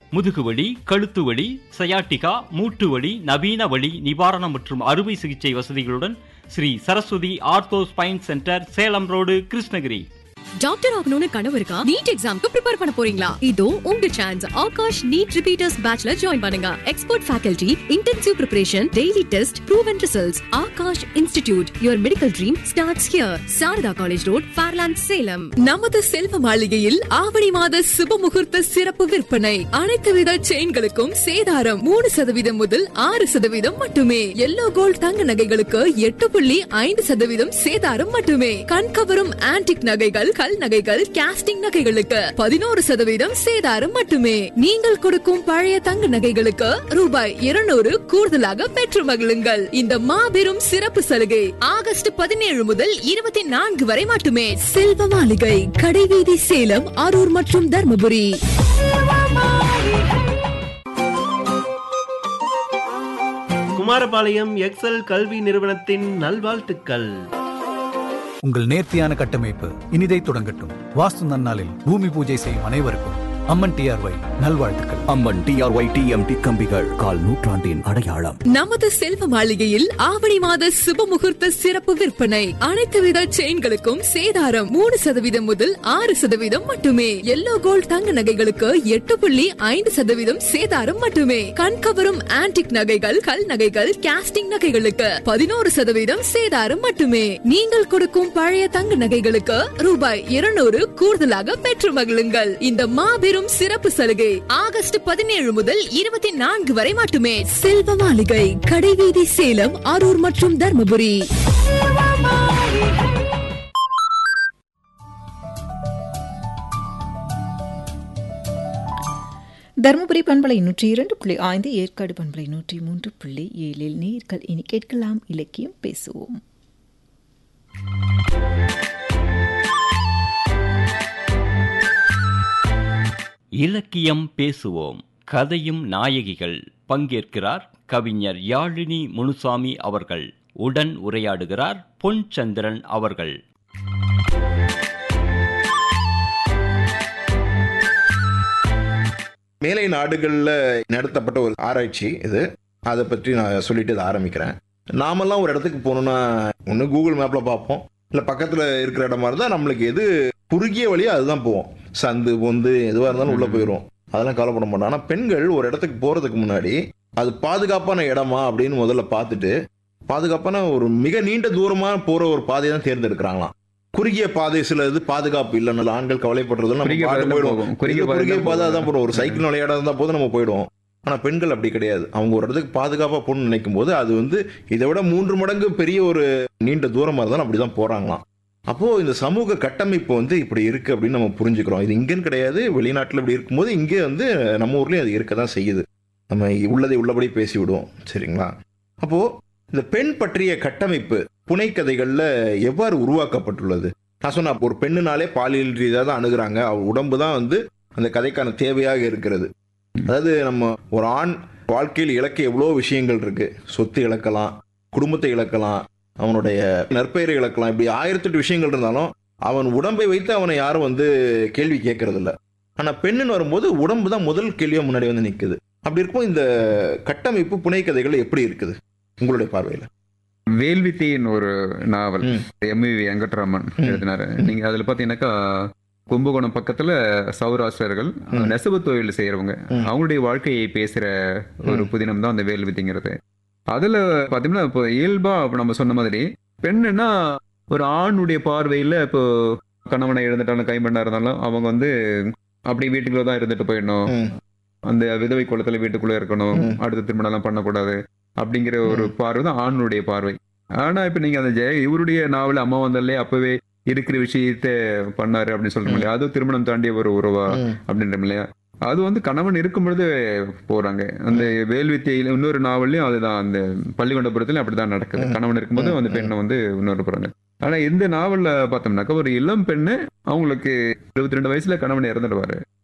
முதுகுவலி கழுத்து வலி சயாட்டிகா மூட்டு வலி நவீன வலி நிவாரணம் மற்றும் அறுவை சிகிச்சை வசதிகளுடன் Shri Saraswathi ortho spine centre Salem road Krishnagiri doctor ஆகணும்னு கனவு இருக்கா நீட் எக்ஸாம்க்கு ப்ரிப்பேர் பண்ண போறீங்களா இதோ உங்க சான்ஸ் ஆகாஷ் நீட் ரிப்பீட்டர்ஸ் பேட்ச்ல ஜாயின் பண்ணுங்க expert faculty intensive preparation daily test proven results Aakash institute your medical dream starts here Sharada college road Fairland Salem நமது செல்வ மாளிகையில் ஆவணி மாத சுப முகூர்த்த சிறப்பு விற்பனை அனைத்து வித செயின்களுக்கும் சேதாரம் மூணு சதவீதம் முதல் ஆறு சதவீதம் மட்டுமே எல்லோ கோல்ட் தங்க நகைகளுக்கு எட்டு புள்ளி ஐந்து சதவீதம் சேதாரம் மட்டுமே கண்கவரும் ஆன்டிக் நகைகள் கல் நகைகள் கேஸ்டிங் நகைகளுக்கு பதினோரு சதவீதம் சேதாரம் மட்டுமே நீங்கள் கொடுக்கும் பழைய தங்க நகைகளுக்கு ரூபாய் இருநூறு கூடுதலாக பெற்று மகிழுங்கள் இந்த மாபெரும் சிறப்பு சலுகை ஆகஸ்ட் பதினேழு முதல் இருபத்தி நான்கு வரை மட்டுமே செல்வ மாளிகை கடைவீதி சேலம் அரூர் மற்றும் தர்மபுரி குமாரபாளையம் எக்ஸல் கல்வி நிறுவனத்தின் நல்வாழ்த்துக்கள் உங்கள் நேர்த்தியான கட்டமைப்பு இனிதை தொடங்கட்டும் வாஸ்து நன்னாளில் பூமி பூஜை செய்யும் அனைவருக்கும் அம்மன் டிஆர்ஒய் நல்வாழ்த்துக்கள் அம்மன் டிஆர்ஒய் டிஎம்டி கம்பிகள் கால் நூற்றாண்டின் அடையாளம் நமது செல்வ மாளிகையில் ஆவணி மாத சுப முகூர்த்த சிறப்பு விற்பனை அனைத்து வித செயின்களுக்கும் சேதாரம் மூணு சதவீதம் முதல் ஆறு சதவீதம் மட்டுமே எல்லோ கோல்ட் தங்க நகைகளுக்கு எட்டு புள்ளி ஐந்து சதவீதம் சேதாரம் மட்டுமே கண்கவரும் ஆன்டிக் நகைகள் கல் நகைகள் கேஸ்டிங் நகைகளுக்கு பதினோரு சதவீதம் சேதாரம் மட்டுமே நீங்கள் கொடுக்கும் பழைய தங்க நகைகளுக்கு ரூபாய் இருநூறு கூடுதலாக பெற்று மகிழுங்கள் இந்த மாபெரும் சிறப்பு சலுகை ஆகஸ்ட் பதினேழு முதல் இருபத்தி நான்கு வரை மட்டுமே செல்வ மாளிகை கடைவீதி சேலம் அரூர் மற்றும் தர்மபுரி தருமபுரி பண்பலை நூற்றி இரண்டு புள்ளி ஐந்து ஏற்காடு பண்பலை நூற்றி மூன்று புள்ளி ஏழில் நீர்கள் இனி கேட்கலாம் இலக்கியம் பேசுவோம் இலக்கியம் பேசுவோம் கதையும் நாயகிகள் பங்கேற்கிறார் கவிஞர் யாழினி முனுசாமி அவர்கள் உடன் உரையாடுகிறார் பொன் சந்திரன் அவர்கள் மேலை நாடுகளில் நடத்தப்பட்ட ஒரு ஆராய்ச்சி இது அதை பற்றி நான் சொல்லிட்டு இதை ஆரம்பிக்கிறேன் நாமெல்லாம் ஒரு இடத்துக்கு போகணுன்னா ஒன்று கூகுள் மேப்பில் பார்ப்போம் இல்லை பக்கத்தில் இருக்கிற இடமா இருந்தால் நம்மளுக்கு எது குறுகிய வழியோ அதுதான் போவோம் சந்து பொந்து எதுவாக இருந்தாலும் உள்ளே போயிடும் அதெல்லாம் கவலைப்பட மாட்டோம் ஆனால் பெண்கள் ஒரு இடத்துக்கு போகிறதுக்கு முன்னாடி அது பாதுகாப்பான இடமா அப்படின்னு முதல்ல பார்த்துட்டு பாதுகாப்பான ஒரு மிக நீண்ட தூரமாக போகிற ஒரு பாதையை தான் தேர்ந்தெடுக்கிறாங்களாம் குறுகிய பாதை சில இது பாதுகாப்பு இல்லைன்னு ஆண்கள் கவலைப்படுறது நம்ம குறுகிய பாட்டு பாதையில போயிடுவோம் போகும். குறுகிய குறுகிய பாதையில பாதை போகும். தான் போடுவோம் ஒரு சைக்கிள் விளையாட இருந்தால் போது நம்ம போயிடுவோம் ஆனால் பெண்கள் அப்படி கிடையாது அவங்க ஒரு இடத்துக்கு பாதுகாப்பாக போகணும்னு நினைக்கும் போது அது வந்து இதை விட மூன்று மடங்கு பெரிய ஒரு நீண்ட தூரமாக இருந்தாலும் அப்படி தான் போகிறாங்களாம் அப்போது இந்த சமூக கட்டமைப்பு வந்து இப்படி இருக்குது அப்படின்னு நம்ம புரிஞ்சுக்கிறோம் இது இங்கேன்னு கிடையாது வெளிநாட்டில் இப்படி இருக்கும்போது இங்கே வந்து நம்ம ஊர்லேயும் அது இருக்க தான் செய்யுது நம்ம உள்ளதை உள்ளபடி பேசி விடுவோம் சரிங்களா அப்போது இந்த பெண் பற்றிய கட்டமைப்பு புனைக்கதைகளில் எவ்வாறு உருவாக்கப்பட்டுள்ளது நான் சொன்ன ஒரு பெண்ணுனாலே பாலியல் ரீதியாக தான் அணுகுறாங்க அவள் உடம்பு தான் வந்து அந்த கதைக்கான தேவையாக இருக்கிறது அதாவது நம்ம ஒரு ஆண் வாழ்க்கையில் இழக்க எவ்வளோ விஷயங்கள் இருக்கு சொத்து இழக்கலாம் குடும்பத்தை இழக்கலாம் அவனுடைய நற்பெயரை இழக்கலாம் இப்படி ஆயிரத்தெட்டு விஷயங்கள் இருந்தாலும் அவன் உடம்பை வைத்து அவனை யாரும் வந்து கேள்வி கேட்கறது இல்ல ஆனால் பெண்ணுன்னு வரும்போது உடம்பு தான் முதல் கேள்வியாக முன்னாடி வந்து நிற்குது அப்படி இருக்கும் இந்த கட்டமைப்பு புனைக்கதைகள் எப்படி இருக்குது உங்களுடைய பார்வையில் வேல்வித்தையின் ஒரு நாவல் ம். எம்வி வெங்கட்ராமன் ம். எழுதினாரு நீங்க அதுல பாத்தீங்கன்னாக்கா கும்பகோணம் பக்கத்துல சௌராஷ்டிரர்கள் ம். நெசவு தொழில் செய்யறவங்க ம். அவங்களுடைய வாழ்க்கையை பேசுற ஒரு ம். புதினம் தான் அந்த வேல்வித்தைங்கிறது அதுல பாத்தீங்கன்னா இப்போ இயல்பா இப்ப நம்ம சொன்ன மாதிரி பெண்ணுன்னா ஒரு ஆணுடைய பார்வையில இப்போ கணவனை இழந்துட்டாலும் கைம்பெண்ணா இருந்தாலும் அவங்க வந்து அப்படி வீட்டுக்குள்ள தான் இருந்துட்டு போயிடணும் ம். அந்த விதவை குளத்துல வீட்டுக்குள்ள இருக்கணும் ம். அடுத்த திருமணம் எல்லாம் பண்ணக்கூடாது அப்படிங்கிற ஒரு பார்வை தான் ஆணுடைய பார்வை ஆனா இப்ப நீங்க அந்த ஜெய இவருடைய நாவல் அம்மா வந்தாலே அப்பவே இருக்கிற விஷயத்த பண்ணாரு அப்படின்னு சொல்றோம் இல்லையா அது திருமணம் தாண்டிய ஒரு உறவா ம். அப்படின்ற இல்லையா அது வந்து கணவன் இருக்கும் பொழுது போறாங்க அந்த வேல்வித்தையில இன்னொரு நாவல்லையும் அதுதான் அந்த பள்ளிகொண்டபுரத்துலயும் அப்படிதான் நடக்குது ம். கணவன் இருக்கும்போது ம். அந்த பெண்ணை வந்து இன்னொரு போறாங்க ஆனா இந்த நாவல்ல பார்த்தோம்னாக்கா ஒரு இளம் பெண்ணு அவங்களுக்கு இருபத்தி ரெண்டு வயசுல கணவன் இறந்துடுவாரு